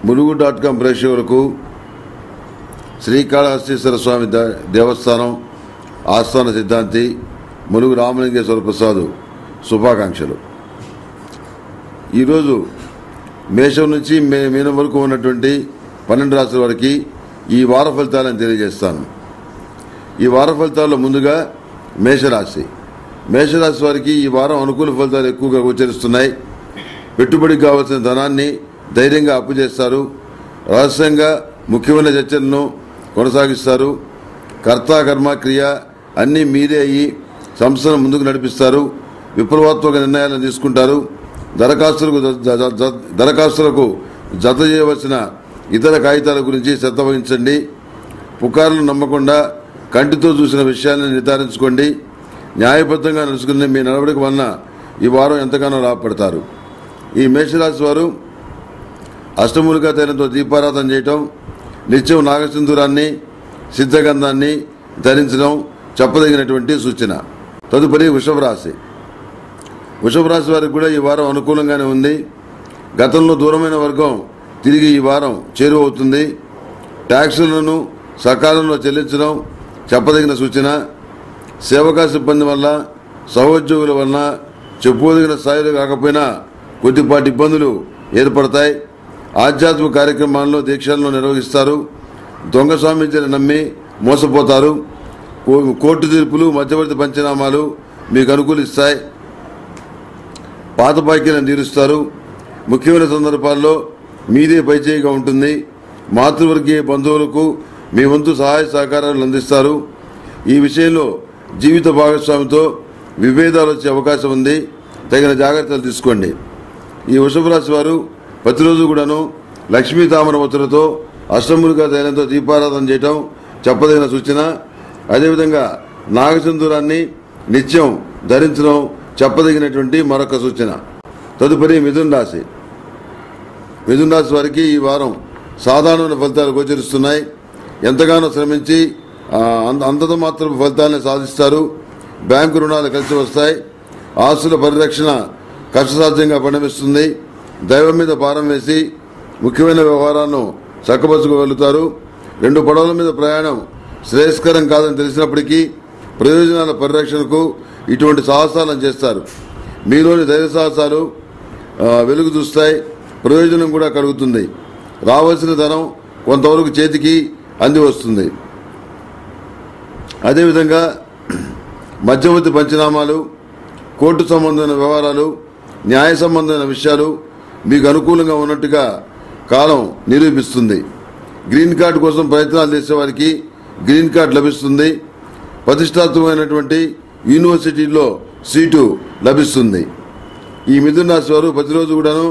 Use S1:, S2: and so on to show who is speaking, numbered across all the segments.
S1: Mulugu dot com ప్రేక్షకులకు శ్రీకాళహస్తీశ్వర స్వామి the- దేవస్థానం ఆస్థాన సిద్ధాంతి ములుగు రామలింగేశ్వర ప్రసాద్ శుభాకాంక్షలు ఈరోజు మేషం నుంచి మే మీనం వరకు ఉన్నటువంటి పన్నెండు రాశుల వారికి ఈ వార ఫలితాలను తెలియజేస్తాను ఈ వార ఫలితాల్లో ముందుగా మేషరాశి మేషరాశి వారికి ఈ వారం అనుకూల ఫలితాలు ఎక్కువగా గోచరిస్తున్నాయి పెట్టుబడికి కావాల్సిన ధనాన్ని ధైర్యంగా అప్పు చేస్తారు రహస్యంగా ముఖ్యమైన చర్చలను కొనసాగిస్తారు కర్త కర్మ క్రియ అన్నీ మీరే అయ్యి సంస్థను ముందుకు నడిపిస్తారు విప్లవాత్మక నిర్ణయాలను తీసుకుంటారు దరఖాస్తులకు జ- జ- జ- దరఖాస్తులకు జత చేయవలసిన ఇతర కాగితాల గురించి శ్రద్ధ వహించండి పుకార్లు నమ్మకుండా కంటితో చూసిన విషయాన్ని నిర్ధారించుకోండి న్యాయబద్ధంగా నడుచుకునే మీ నడవడిక వలన ఈ వారం ఎంతగానో లాభపడతారు ఈ మేషరాశి వారు అష్టములుగా తైలంతో దీపారాధన చేయటం నిత్యం నాగసింధూరాన్ని సిద్ధగంధాన్ని ధరించడం చెప్పదగినటువంటి సూచన తదుపరి వృషభ రాశి వృషభ రాశి వారికి కూడా ఈ వారం అనుకూలంగానే ఉంది గతంలో దూరమైన వర్గం తిరిగి ఈ వారం చేరువవుతుంది ట్యాక్సులను సకాలంలో చెల్లించడం చెప్పదగిన సూచన సేవకా సిబ్బంది వల్ల సహోద్యోగుల వలన చెప్పుకోదగిన స్థాయిలో కాకపోయినా కొద్దిపాటి ఇబ్బందులు ఏర్పడతాయి ఆధ్యాత్మిక కార్యక్రమాల్లో దీక్షలను నిర్వహిస్తారు దొంగ స్వామీజీని నమ్మి మోసపోతారు కో- కోర్టు తీర్పులు మధ్యవర్తి పంచనామాలు మీకు అనుకూలిస్తాయి పాత బాకీలను తీరుస్తారు ముఖ్యమైన సందర్భాల్లో మీదే పైచేయిగా ఉంటుంది మాతృవర్గీయ బంధువులకు మీ వంతు సహాయ సహకారాలు అందిస్తారు ఈ విషయంలో జీవిత భాగస్వామితో విభేదాలు వచ్చే అవకాశం ఉంది తగిన జాగ్రత్తలు తీసుకోండి ఈ వృషభ రాశి వారు ప్రతిరోజు కూడాను లక్ష్మీ తామర ఒత్తులతో అష్టములుగా తైలంతో దీపారాధన చేయటం చెప్పదగిన సూచన అదేవిధంగా నాగసింధూరాన్ని నిత్యం ధరించడం చెప్పదగినటువంటి మరొక సూచన తదుపరి మిథున్ రాశి మిథున్ రాశి వారికి ఈ వారం సాధారణమైన ఫలితాలు గోచరిస్తున్నాయి ఎంతగానో శ్రమించి ఆ, అంత- అంతతో మాత్రం ఫలితాలను సాధిస్తారు బ్యాంకు రుణాలు కలిసి వస్తాయి ఆస్తుల పరిరక్షణ కష్టసాధ్యంగా పరిణమిస్తుంది దైవం మీద భారం వేసి ముఖ్యమైన వ్యవహారాలను చక్కబరుచుకోగలుగుతారు రెండు పడవల మీద ప్రయాణం శ్రేయస్కరం కాదని తెలిసినప్పటికీ ప్రయోజనాల పరిరక్షణకు ఇటువంటి సాహసాలను చేస్తారు మీలోని ధైర్య సాహసాలు ఆ, వెలుగు చూస్తాయి ప్రయోజనం కూడా కలుగుతుంది రావాల్సిన ధనం కొంతవరకు చేతికి అంది వస్తుంది అదేవిధంగా మధ్యవర్తి పంచనామాలు కోర్టు సంబంధమైన వ్యవహారాలు న్యాయ సంబంధమైన విషయాలు మీకు అనుకూలంగా ఉన్నట్టుగా కాలం నిరూపిస్తుంది గ్రీన్ కార్డు కోసం ప్రయత్నాలు చేసేవారికి గ్రీన్ కార్డు లభిస్తుంది ప్రతిష్టాత్మకమైనటువంటి యూనివర్సిటీల్లో సీటు లభిస్తుంది ఈ మిథున రాశి వారు ప్రతిరోజు కూడాను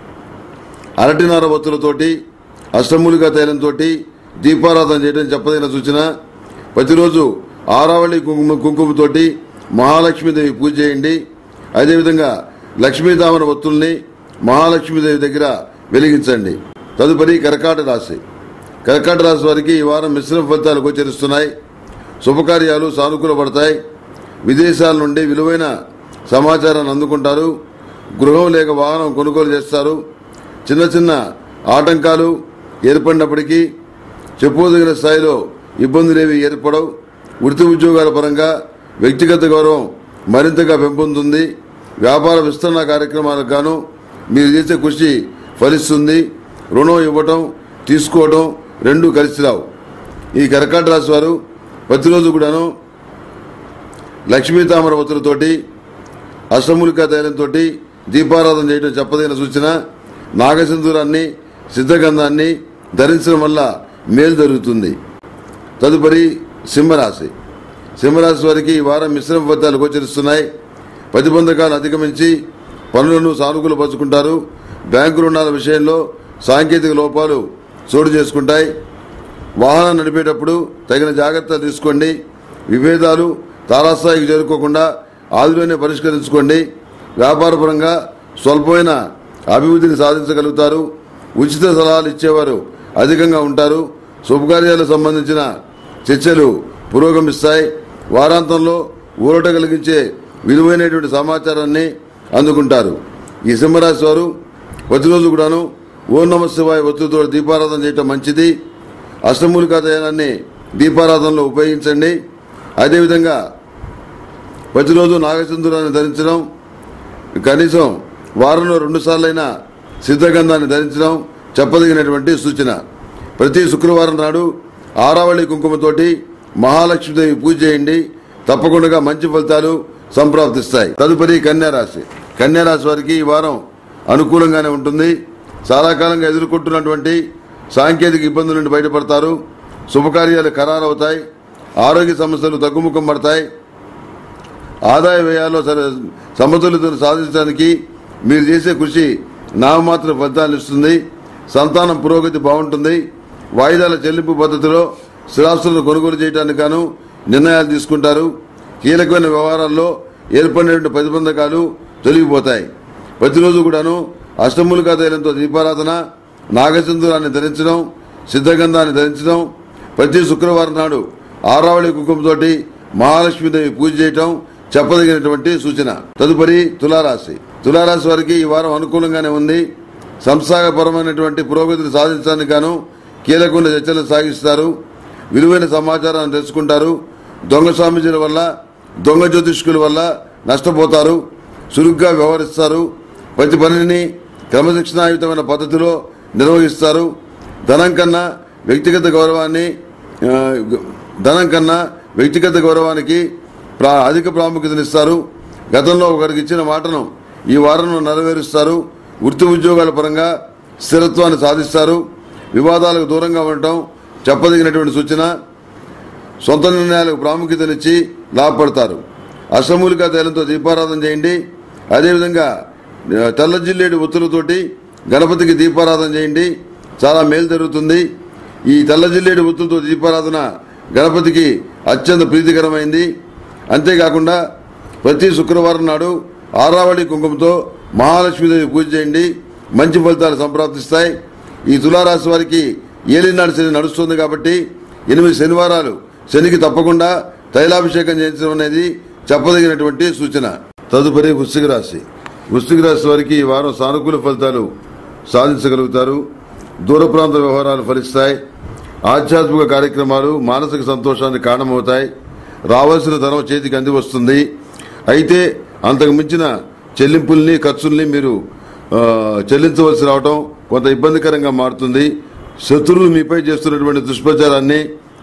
S1: అరటినార ఒత్తులతోటి అష్టమూలిక తైలంతో దీపారాధన చేయడం చెప్పదగిన సూచన ప్రతిరోజు ఆరావళి కుంకుమ కుంకుమతోటి మహాలక్ష్మీదేవి పూజ చేయండి అదేవిధంగా లక్ష్మీదామన ఒత్తుల్ని మహాలక్ష్మీదేవి దగ్గర వెలిగించండి తదుపరి కర్కాట రాశి కర్కాట రాశి వారికి ఈ వారం మిశ్రమ ఫలితాలు గోచరిస్తున్నాయి శుభకార్యాలు సానుకూలపడతాయి విదేశాల నుండి విలువైన సమాచారాన్ని అందుకుంటారు గృహం లేక వాహనం కొనుగోలు చేస్తారు చిన్న చిన్న ఆటంకాలు ఏర్పడినప్పటికీ చెప్పుకోదగిన స్థాయిలో ఇబ్బందులేవి ఏర్పడవు వృత్తి ఉద్యోగాల పరంగా వ్యక్తిగత గౌరవం మరింతగా పెంపొందుతుంది వ్యాపార విస్తరణ కార్యక్రమాలకు గాను మీరు చేసే కృషి ఫలిస్తుంది రుణం ఇవ్వటం తీసుకోవటం రెండూ కలిసి రావు ఈ కర్కాట రాశి వారు ప్రతిరోజు కూడాను లక్ష్మీ తామర ఒత్తులతోటి అష్టమూలికా తైలంతో దీపారాధన చేయడం చెప్పదగిన సూచన నాగసింధూరాన్ని సిద్ధగంధాన్ని ధరించడం వల్ల మేలు జరుగుతుంది తదుపరి సింహరాశి సింహరాశి వారికి ఈ వారం మిశ్రమ ఫలితాలు గోచరిస్తున్నాయి ప్రతిబంధకాలను అధిగమించి పనులను సానుకూలపరుచుకుంటారు బ్యాంకు రుణాల విషయంలో సాంకేతిక లోపాలు చోటు చేసుకుంటాయి వాహనం నడిపేటప్పుడు తగిన జాగ్రత్తలు తీసుకోండి విభేదాలు తారాస్థాయికి చేరుకోకుండా ఆదిలోనే పరిష్కరించుకోండి వ్యాపారపరంగా స్వల్పమైన అభివృద్ధిని సాధించగలుగుతారు ఉచిత సలహాలు ఇచ్చేవారు అధికంగా ఉంటారు శుభకార్యాలకు సంబంధించిన చర్చలు పురోగమిస్తాయి వారాంతంలో ఊరట కలిగించే విలువైనటువంటి సమాచారాన్ని అందుకుంటారు ఈ సింహరాశి వారు ప్రతిరోజు కూడాను ఓం నమ శివాయ ఒత్తుతో దీపారాధన చేయటం మంచిది అష్టమూలికా దయాన్ని దీపారాధనలో ఉపయోగించండి అదేవిధంగా ప్రతిరోజు నాగచంద్రాన్ని ధరించడం కనీసం వారంలో రెండు సార్లైనా సిద్ధగంధాన్ని ధరించడం చెప్పదగినటువంటి సూచన ప్రతి శుక్రవారం నాడు ఆరావళి కుంకుమతోటి మహాలక్ష్మీదేవి పూజ చేయండి తప్పకుండా మంచి ఫలితాలు సంప్రాప్తిస్తాయి తదుపరి కన్యా రాశి కన్యా రాశి వారికి ఈ వారం అనుకూలంగానే ఉంటుంది చాలా కాలంగా ఎదుర్కొంటున్నటువంటి సాంకేతిక ఇబ్బందుల నుండి బయటపడతారు శుభకార్యాలు ఖరారవుతాయి ఆరోగ్య సమస్యలు తగ్గుముఖం పడతాయి ఆదాయ వ్యయాల్లో సర- సమతుల్యతను సాధించడానికి మీరు చేసే కృషి నామమాత్ర ఫలితాలు ఇస్తుంది సంతానం పురోగతి బాగుంటుంది వాయిదాల చెల్లింపు పద్ధతిలో స్థిరాస్తులను కొనుగోలు చేయడానికి గాను నిర్ణయాలు తీసుకుంటారు కీలకమైన వ్యవహారాల్లో ఏర్పడినటువంటి ప్రతిబంధకాలు తొలగిపోతాయి ప్రతిరోజు కూడాను అష్టములుగా తైలంతో దీపారాధన నాగచంద్రాన్ని ధరించడం సిద్ధగంధాన్ని ధరించడం ప్రతి శుక్రవారం నాడు ఆరావళి కుంకుమతోటి మహాలక్ష్మీదేవి పూజ చేయటం చెప్పదగినటువంటి సూచన తదుపరి తులారాశి తులారాశి వారికి ఈ వారం అనుకూలంగానే ఉంది సంస్థాగపరమైనటువంటి పురోగతిని సాధించడానికి గాను కీలకమైన చర్చలు సాగిస్తారు విలువైన సమాచారాన్ని తెలుసుకుంటారు దొంగ స్వామీజీల వల్ల దొంగ జ్యోతిష్కుల వల్ల నష్టపోతారు చురుగ్గా వ్యవహరిస్తారు ప్రతి పనిని క్రమశిక్షణాయుతమైన పద్ధతిలో నిర్వహిస్తారు ధనం కన్నా వ్యక్తిగత గౌరవాన్ని ఆ, ధనం కన్నా వ్యక్తిగత గౌరవానికి ప్రా- అధిక ప్రాముఖ్యతనిస్తారు గతంలో ఒకరికి ఇచ్చిన మాటను ఈ వారంలో నెరవేరుస్తారు వృత్తి ఉద్యోగాల పరంగా స్థిరత్వాన్ని సాధిస్తారు వివాదాలకు దూరంగా ఉండటం చెప్పదగినటువంటి సూచన సొంత నిర్ణయాలకు ప్రాముఖ్యతనిచ్చి లాభపడతారు అష్టమూలికా తైలంతో దీపారాధన చేయండి అదేవిధంగా ఆ, తెల్ల జిల్లేడు ఒత్తులతోటి గణపతికి దీపారాధన చేయండి చాలా మేలు జరుగుతుంది ఈ తెల్ల జిల్లేడు ఒత్తులతో దీపారాధన గణపతికి అత్యంత ప్రీతికరమైంది అంతేకాకుండా ప్రతి శుక్రవారం నాడు ఆరావళి కుంకుమతో మహాలక్ష్మీదేవి పూజ చేయండి మంచి ఫలితాలు సంప్రాప్తిస్తాయి ఈ తులారాశి వారికి ఏలినాడు శని నడుస్తుంది కాబట్టి ఎనిమిది శనివారాలు శనికి తప్పకుండా తైలాభిషేకం చేయించడం అనేది చెప్పదగినటువంటి సూచన తదుపరి వృశ్చిక రాశి వృశ్చిక రాశి వారికి ఈ వారం సానుకూల ఫలితాలు సాధించగలుగుతారు దూర ప్రాంత వ్యవహారాలు ఫలిస్తాయి ఆధ్యాత్మిక కార్యక్రమాలు మానసిక సంతోషానికి కారణమవుతాయి రావాల్సిన ధనం చేతికి అంది వస్తుంది అయితే అంతకు మించిన చెల్లింపుల్ని ఖర్చుల్ని మీరు ఆ, చెల్లించవలసి రావటం కొంత ఇబ్బందికరంగా మారుతుంది శత్రువులు మీపై చేస్తున్నటువంటి దుష్ప్రచారాన్ని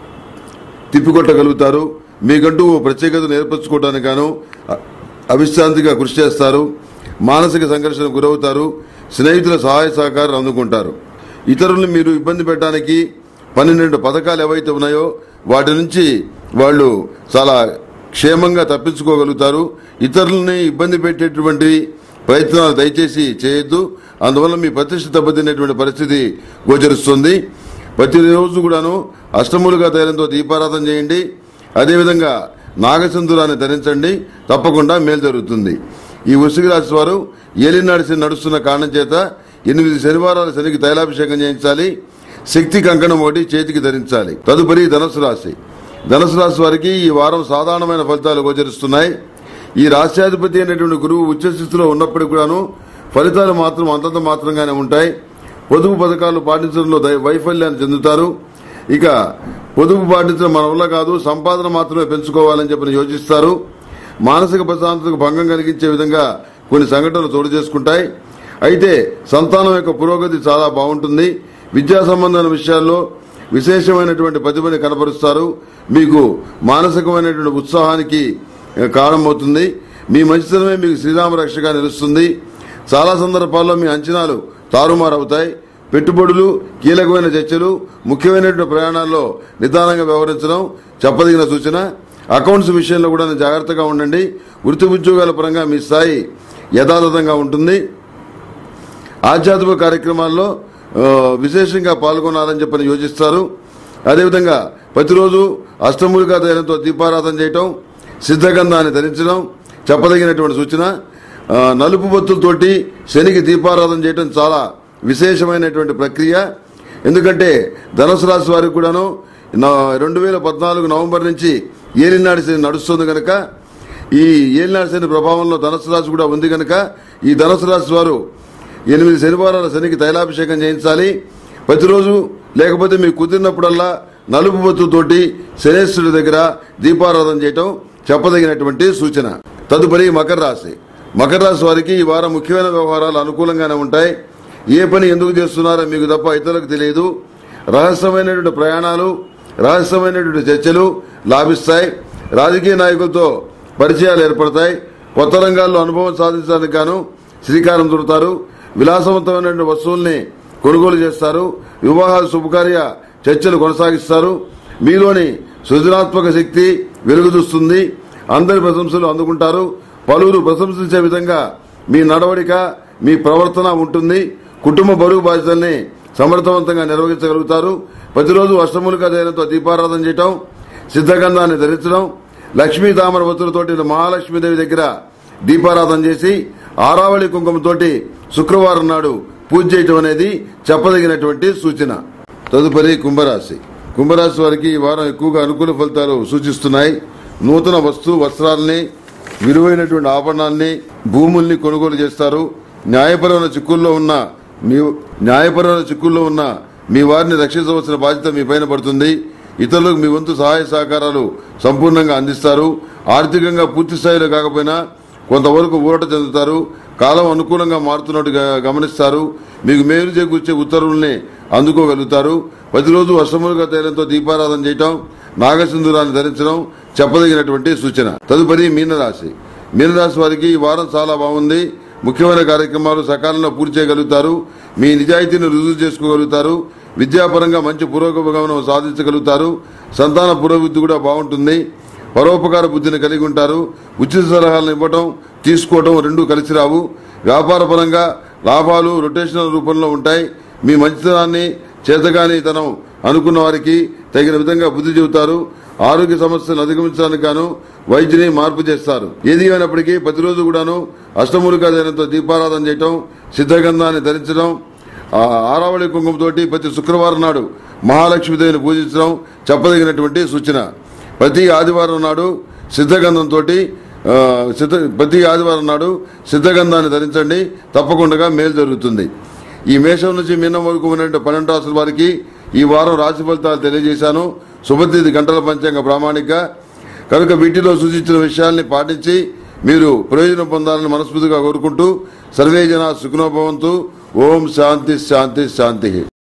S1: తిప్పికొట్టగలుగుతారు మీకంటూ ఓ ప్రత్యేకతను ఏర్పరచుకోవడానికి గాను అ- అవిశ్రాంతిగా కృషి చేస్తారు మానసిక సంఘర్షణ గురవుతారు స్నేహితుల సహాయ సహకారం అందుకుంటారు ఇతరుల్ని మీరు ఇబ్బంది పెట్టడానికి పన్నెండు పథకాలు ఏవైతే ఉన్నాయో వాటి నుంచి వాళ్ళు చాలా క్షేమంగా తప్పించుకోగలుగుతారు ఇతరులని ఇబ్బంది పెట్టేటువంటి ప్రయత్నాలు దయచేసి చేయొద్దు అందువల్ల మీ ప్రతిష్ట దెబ్బతినేటువంటి పరిస్థితి గోచరిస్తుంది ప్రతిరోజు కూడాను అష్టములుగా తైలంతో దీపారాధన చేయండి అదేవిధంగా నాగచందురాన్ని ధరించండి తప్పకుండా మేలు జరుగుతుంది ఈ వృశ్చిక రాశి వారు ఏలినాడి శని నడుస్తున్న కారణం చేత ఎనిమిది శనివారాల శనికి తైలాభిషేకం చేయించాలి శక్తి కంకణం ఒకటి చేతికి ధరించాలి తదుపరి ధనుసు రాశి ధనుసు రాశి వారికి ఈ వారం సాధారణమైన ఫలితాలు గోచరిస్తున్నాయి ఈ రాష్ట్రాధిపతి అయినటువంటి గురువు ఉచ్చ స్థితిలో ఉన్నప్పటికీ కూడాను ఫలితాలు మాత్రం అంతంత మాత్రంగానే ఉంటాయి పొదుపు పథకాలు పాటించడంలో దై- వైఫల్యాన్ని చెందుతారు ఇక పొదుపు పాటించడం మన వల్ల కాదు సంపాదన మాత్రమే పెంచుకోవాలని చెప్పి యోచిస్తారు మానసిక ప్రశాంతతకు భంగం కలిగించే విధంగా కొన్ని సంఘటనలు చోటు చేసుకుంటాయి అయితే సంతానం యొక్క పురోగతి చాలా బాగుంటుంది విద్యా సంబంధమైన విషయాల్లో విశేషమైనటువంటి ప్రతిభని కనపరుస్తారు మీకు మానసికమైనటువంటి ఉత్సాహానికి ఏ, కారణమవుతుంది మీ మంచితనమే మీకు శ్రీరామ రక్షగా నిలుస్తుంది చాలా సందర్భాల్లో మీ అంచనాలు తారుమారవుతాయి పెట్టుబడులు కీలకమైన చర్చలు ముఖ్యమైనటువంటి ప్రయాణాల్లో నిదానంగా వ్యవహరించడం చెప్పదగిన సూచన అకౌంట్స్ విషయంలో కూడా జాగ్రత్తగా ఉండండి వృత్తి ఉద్యోగాల పరంగా మీ స్థాయి యథాతథంగా ఉంటుంది ఆధ్యాత్మిక కార్యక్రమాల్లో ఆ, విశేషంగా పాల్గొనాలని చెప్పని యోచిస్తారు అదేవిధంగా ప్రతిరోజు అష్టమూలికా తైలంతో దీపారాధన చేయటం సిద్ధగంధాన్ని ధరించడం చెప్పదగినటువంటి సూచన ఆ, నలుపు బొత్తులతోటి శనికి దీపారాధన చేయటం చాలా విశేషమైనటువంటి ప్రక్రియ ఎందుకంటే ధనుసు రాశి వారికి కూడాను రెండు వేల పద్నాలుగు నవంబర్ నుంచి ఏలినాడి శని నడుస్తుంది కనుక ఈ ఏలినాడి శని ప్రభావంలో ధనుసు రాశి కూడా ఉంది కనుక ఈ ధనుసు రాశి వారు ఎనిమిది శనివారాల శనికి తైలాభిషేకం చేయించాలి ప్రతిరోజు లేకపోతే మీకు కుదిరినప్పుడల్లా నలుపు బొత్తుతోటి శనేశ్వరుడి దగ్గర దీపారాధన చేయటం చెప్పదగినటువంటి సూచన తదుపరి మకర రాశి మకర రాశి వారికి ఈ వారం ముఖ్యమైన వ్యవహారాలు అనుకూలంగానే ఉంటాయి ఏ పని ఎందుకు చేస్తున్నారో మీకు తప్ప ఇతరులకు తెలియదు రహస్యమైనటువంటి ప్రయాణాలు రహస్యమైనటువంటి చర్చలు లాభిస్తాయి రాజకీయ నాయకులతో పరిచయాలు ఏర్పడతాయి కొత్త రంగాల్లో అనుభవం సాధించడానికి గాను శ్రీకారం చుడతారు విలాసవంతమైనటువంటి వస్తువుల్ని కొనుగోలు చేస్తారు వివాహాలు శుభకార్య చర్చలు కొనసాగిస్తారు మీలోని సృజనాత్మక శక్తి వెలుగుదూస్తుంది అందరి ప్రశంసలు అందుకుంటారు పలువురు ప్రశంసించే విధంగా మీ నడవడిక మీ ప్రవర్తన ఉంటుంది కుటుంబ బరువు బాధ్యతల్ని సమర్థవంతంగా నిర్వహించగలుగుతారు ప్రతిరోజు అష్టములుగా ధైర్యంతో దీపారాధన చేయటం సిద్ధగంధాన్ని ధరించడం లక్ష్మీ తామర వత్తులతోటి మహాలక్ష్మీదేవి దగ్గర దీపారాధన చేసి ఆరావళి కుంకుమతోటి శుక్రవారం నాడు పూజ చేయటం అనేది చెప్పదగినటువంటి సూచన తదుపరి కుంభరాశి కుంభరాశి వారికి ఈ వారం ఎక్కువగా అనుకూల ఫలితాలు సూచిస్తున్నాయి నూతన వస్తు వస్త్రాలని విలువైనటువంటి ఆభరణాల్ని భూముల్ని కొనుగోలు చేస్తారు న్యాయపరమైన చిక్కుల్లో ఉన్న మీ న్యాయపరమైన చిక్కుల్లో ఉన్న మీ వారిని రక్షించవలసిన బాధ్యత మీ పైన పడుతుంది ఇతరులకు మీ వంతు సహాయ సహకారాలు సంపూర్ణంగా అందిస్తారు ఆర్థికంగా పూర్తి స్థాయిలో కాకపోయినా కొంతవరకు ఊరట చెందుతారు కాలం అనుకూలంగా మారుతున్నట్టు గ- గమనిస్తారు మీకు మేలు చేకూర్చే ఉత్తర్వుల్ని అందుకోగలుగుతారు ప్రతిరోజు అష్టములుగా తైలంతో దీపారాధన చేయటం నాగసింధురాన్ని ధరించడం చెప్పదగినటువంటి సూచన తదుపరి మీనరాశి మీనరాశి వారికి ఈ వారం చాలా బాగుంది ముఖ్యమైన కార్యక్రమాలు సకాలంలో పూర్తి చేయగలుగుతారు మీ నిజాయితీని రుజువు చేసుకోగలుగుతారు విద్యాపరంగా మంచి పురోగమనం సాధించగలుగుతారు సంతాన పురోభివృద్ధి కూడా బాగుంటుంది పరోపకార బుద్ధిని కలిగి ఉంటారు ఉచిత సలహాలను ఇవ్వటం తీసుకోవటం రెండు కలిసి రావు వ్యాపార పరంగా లాభాలు రొటేషనల్ రూపంలో ఉంటాయి మీ మంచితనాన్ని చేతగాని తనం అనుకున్న వారికి తగిన విధంగా బుద్ధి చెబుతారు ఆరోగ్య సమస్యలను అధిగమించడానికి గాను వైద్యుని మార్పు చేస్తారు ఏది అయినప్పటికీ ప్రతిరోజు కూడాను అష్టమూలికా జనంతో దీపారాధన చేయటం సిద్ధగంధాన్ని ధరించడం ఆ ఆరావళి కుంకుమతోటి ప్రతి శుక్రవారం నాడు మహాలక్ష్మీదేవిని పూజించడం చెప్పదగినటువంటి సూచన ప్రతి ఆదివారం నాడు సిద్ధగంధంతో సిద్ధ ప్రతి ఆదివారం నాడు సిద్ధగంధాన్ని ధరించండి తప్పకుండా మేలు జరుగుతుంది ఈ మేషం నుంచి మీనం వరకు ఉన్నటువంటి పన్నెండు రాసుల వారికి ఈ వారం రాశి ఫలితాలు తెలియజేశాను శుభతిథి గంటల పంచాంగ ప్రామాణిక కనుక వీటిలో సూచించిన విషయాల్ని పాటించి మీరు ప్రయోజనం పొందాలని మనస్ఫూర్తిగా కోరుకుంటూ సర్వే జన సుఖనోభవంతు ఓం శాంతి శాంతి శాంతి